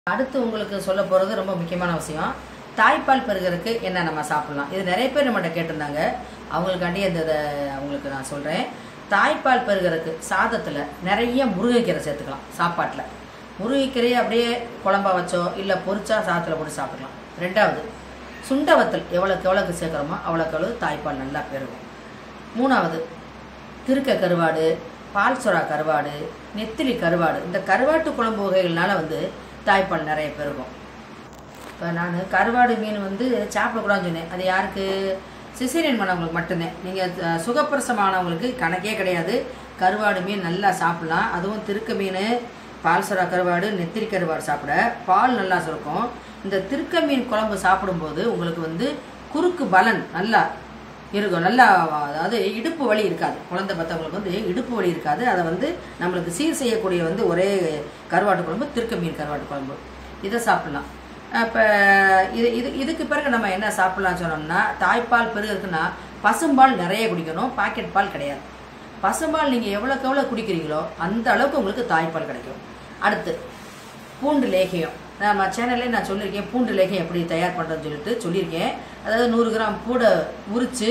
அடுத்து உங்களுக்கு சொல்ல போகிறது ரொம்ப முக்கியமான விஷயம் தாய்ப்பால் பெறுகிறதுக்கு என்ன நம்ம சாப்பிடலாம் இது நிறைய பேர் நம்மகிட்ட கேட்டிருந்தாங்க அவங்களுக்காண்டி அந்த இதை அவங்களுக்கு நான் சொல்கிறேன் தாய்ப்பால் பெறுகிறதுக்கு சாதத்தில் நிறைய முருங்கைக்கீரை சேர்த்துக்கலாம் சாப்பாட்டில் முருங்கைக்கீரையை அப்படியே குழம்பா வச்சோ இல்லை பொரிச்சா சாதத்தில் போட்டு சாப்பிடலாம் ரெண்டாவது சுண்டவத்தல் எவ்வளோக்கு எவ்வளோக்கு சேர்க்குறோமோ அவ்வளோக்கு அவ்வளோ தாய்ப்பால் நல்லா பெருகும் மூணாவது திருக்க கருவாடு பால் சுறா கருவாடு நெத்திலி கருவாடு இந்த கருவாட்டு குழம்பு வகைகள்னால வந்து தாய்ப்பால் நிறைய பெருகும் இப்போ நான் கருவாடு மீன் வந்து சாப்பிடக்கூடாதுன்னு சொன்னேன் அது யாருக்கு சிசேரியன் பண்ணவங்களுக்கு மட்டும்தான் நீங்கள் சுகப்பிரசமானவங்களுக்கு கணக்கே கிடையாது கருவாடு மீன் நல்லா சாப்பிடலாம் அதுவும் திருக்க மீன் பால் சுறா கருவாடு நெத்திரி கருவாடு சாப்பிட பால் நல்லா சுரக்கும் இந்த திருக்க மீன் குழம்பு சாப்பிடும்போது உங்களுக்கு வந்து குறுக்கு பலன் நல்லா இருக்கும் நல்லா அதாவது இடுப்பு வலி இருக்காது குழந்தை பத்தவங்களுக்கு வந்து இடுப்பு வலி இருக்காது அதை வந்து நம்மளுக்கு சீர் செய்யக்கூடிய வந்து ஒரே கருவாட்டு குழம்பு திருக்க மீன் கருவாட்டு குழம்பு இதை சாப்பிடலாம் இப்போ இது இது இதுக்கு பிறகு நம்ம என்ன சாப்பிடலாம் சொன்னோம்னா தாய்ப்பால் பெருகுதுன்னா பசும்பால் நிறைய குடிக்கணும் பாக்கெட் பால் கிடையாது பசும்பால் நீங்கள் எவ்வளோக்கு எவ்வளோ குடிக்கிறீங்களோ அந்த அளவுக்கு உங்களுக்கு தாய்ப்பால் கிடைக்கும் அடுத்து பூண்டு லேகியம் நம்ம சேனல்லே நான் சொல்லியிருக்கேன் பூண்டு லேகியம் எப்படி தயார் பண்ணுறதுன்னு சொல்லிட்டு சொல்லியிருக்கேன் அதாவது நூறு கிராம் பூடை உரித்து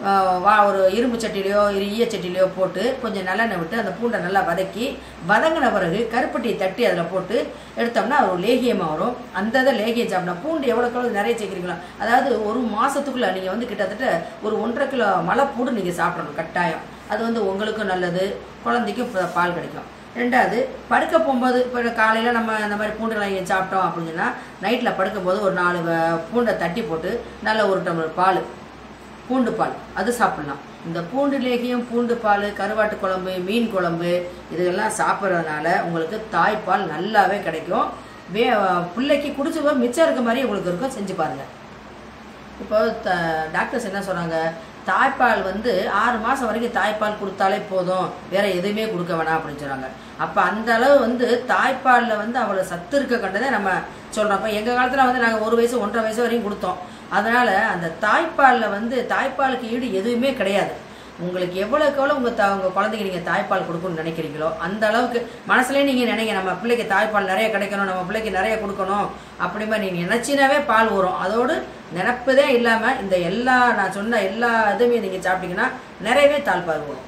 வா ஒரு இரும்பு சட்டிலையோ இரு ஈய சட்டிலையோ போட்டு கொஞ்சம் நல்லெண்ணெய் விட்டு அந்த பூண்டை நல்லா வதக்கி வதங்கின பிறகு கருப்பட்டியை தட்டி அதில் போட்டு எடுத்தோம்னா ஒரு லேகியமாக வரும் அந்த இதை லேகியம் சாப்பிடணும் பூண்டு எவ்வளோக்கு எவ்வளோ நிறைய சேர்க்குறீங்களோ அதாவது ஒரு மாதத்துக்குள்ளே நீங்கள் வந்து கிட்டத்தட்ட ஒரு ஒன்றரை கிலோ மலை பூண்டு நீங்கள் சாப்பிடணும் கட்டாயம் அது வந்து உங்களுக்கும் நல்லது குழந்தைக்கும் ப- பால் கிடைக்கும் ரெண்டாவது படுக்க போகும்போது இப்போ காலையில் நம்ம இந்த மாதிரி பூண்டுகளை சாப்பிட்டோம் அப்படின்னு சொன்னால் நைட்டில் படுக்கும்போது ஒரு நாலு வ- பூண்டை தட்டி போட்டு நல்ல ஒரு டம்ளர் பால் பூண்டு பால் அது சாப்பிட்லாம் இந்த பூண்டு லேகியம் பூண்டு பால் கருவாட்டு குழம்பு மீன் குழம்பு இதெல்லாம் சாப்பிட்றதுனால உங்களுக்கு தாய்ப்பால் நல்லாவே கிடைக்கும் வே பிள்ளைக்கு குடிச்சு மிச்சம் இருக்க மாதிரி உங்களுக்கு இருக்கும் செஞ்சு பாருங்கள் இப்போ த டாக்டர்ஸ் என்ன சொன்னாங்க தாய்ப்பால் வந்து ஆறு மாதம் வரைக்கும் தாய்ப்பால் கொடுத்தாலே போதும் வேற எதுவுமே கொடுக்க வேணாம் அப்படின்னு சொன்னாங்க அப்போ அந்த அளவு வந்து தாய்ப்பாலில் வந்து அவ்வளோ சத்து இருக்க கண்டதை நம்ம சொல்கிறோம் அப்போ எங்கள் காலத்தில் வந்து நாங்கள் ஒரு வயசு ஒன்றரை வயசு வரையும் கொடுத்தோம் அதனால் அந்த தாய்ப்பாலில் வந்து தாய்ப்பாலுக்கு ஈடு எதுவுமே கிடையாது உங்களுக்கு எவ்வளோக்கு எவ்வளோ உங்கள் த உங்கள் குழந்தைக்கு நீங்கள் தாய்ப்பால் கொடுக்கணும்னு நினைக்கிறீங்களோ அந்த அளவுக்கு மனசுலேயே நீங்கள் நினைங்க நம்ம பிள்ளைக்கு தாய்ப்பால் நிறைய கிடைக்கணும் நம்ம பிள்ளைக்கு நிறைய கொடுக்கணும் அப்படி மாதிரி நீங்கள் நினச்சினாவே பால் வரும் அதோடு நினப்பதே இல்லாமல் இந்த எல்லா நான் சொன்ன எல்லா இதுவுமே நீங்கள் சாப்பிட்டீங்கன்னா நிறையவே தாய்ப்பால் வரும்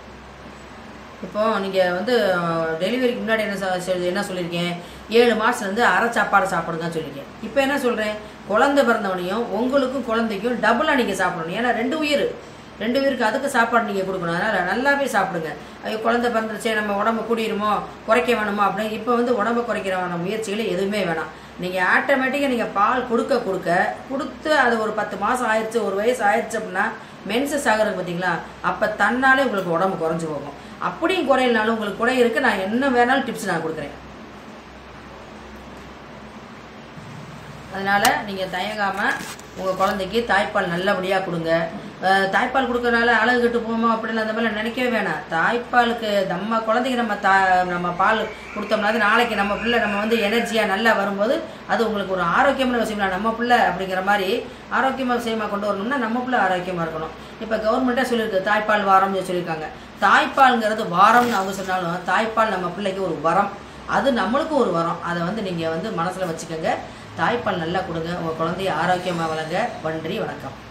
இப்போ நீங்கள் வந்து டெலிவரிக்கு முன்னாடி என்ன சொ- சொ- என்ன சொல்லியிருக்கேன் ஏழு மாதத்துலேருந்து அரை சாப்பாடு சாப்பிடுங்கன்னு சொல்லியிருக்கேன் இப்போ என்ன சொல்கிறேன் குழந்தை பிறந்தவனையும் உங்களுக்கும் குழந்தைக்கும் டபுளாக நீங்கள் சாப்பிடணும் ஏன்னா ரெண்டு உயிர் ரெண்டு உயிருக்கு அதுக்கு சாப்பாடு நீங்கள் கொடுக்கணும் அதனால் நல்லாவே சாப்பிடுங்க ஐயோ குழந்தை பிறந்துருச்சே நம்ம உடம்பு கூடிருமோ குறைக்க வேணுமோ அப்படின்னு இப்போ வந்து உடம்பு குறைக்கிறவான முயற்சிகள் எதுவுமே வேணாம் நீங்கள் ஆட்டோமேட்டிக்காக நீங்கள் பால் கொடுக்க கொடுக்க கொடுத்து அது ஒரு பத்து மாதம் ஆயிடுச்சு ஒரு வயசு ஆயிடுச்சு அப்படின்னா மென்சஸ் ஆகிறது பார்த்தீங்களா அப்போ தன்னாலே உங்களுக்கு உடம்பு குறைஞ்சு போகும் அப்படியும் குறையினாலும் உங்களுக்கு குறை இருக்கு நான் என்ன வேணாலும் டிப்ஸ் நான் கொடுக்குறேன் அதனால நீங்கள் தயங்காமல் உங்கள் குழந்தைக்கு தாய்ப்பால் நல்லபடியாக கொடுங்க அஹ் தாய்ப்பால் கொடுக்கறனால அழகு கெட்டு போமா அப்படின்னு அந்த மாதிரிலாம் நினைக்கவே வேணாம் தாய்ப்பாலுக்கு நம்ம குழந்தைக்கு நம்ம தா நம்ம பால் கொடுத்தோம்னா அது நாளைக்கு நம்ம பிள்ளை நம்ம வந்து எனர்ஜியாக நல்லா வரும்போது அது உங்களுக்கு ஒரு ஆரோக்கியமான விஷயம் நம்ம பிள்ளை அப்படிங்கிற மாதிரி ஆரோக்கியமான விஷயமா கொண்டு வரணும்னா நம்ம பிள்ளை ஆரோக்கியமாக இருக்கணும் இப்போ கவர்மெண்ட்டே சொல்லியிருக்கு தாய்ப்பால் வாரம்னு சொல்லியிருக்காங்க தாய்ப்பால்ங்கிறது வாரம்னு அவங்க சொன்னாலும் தாய்ப்பால் நம்ம பிள்ளைக்கு ஒரு வரம் அது நம்மளுக்கும் ஒரு வரம் அதை வந்து நீங்கள் வந்து மனசில் வச்சுக்கோங்க தாய்ப்பால் நல்லா கொடுங்க உங்கள் குழந்தைய ஆரோக்கியமாக வளங்க நன்றி வணக்கம்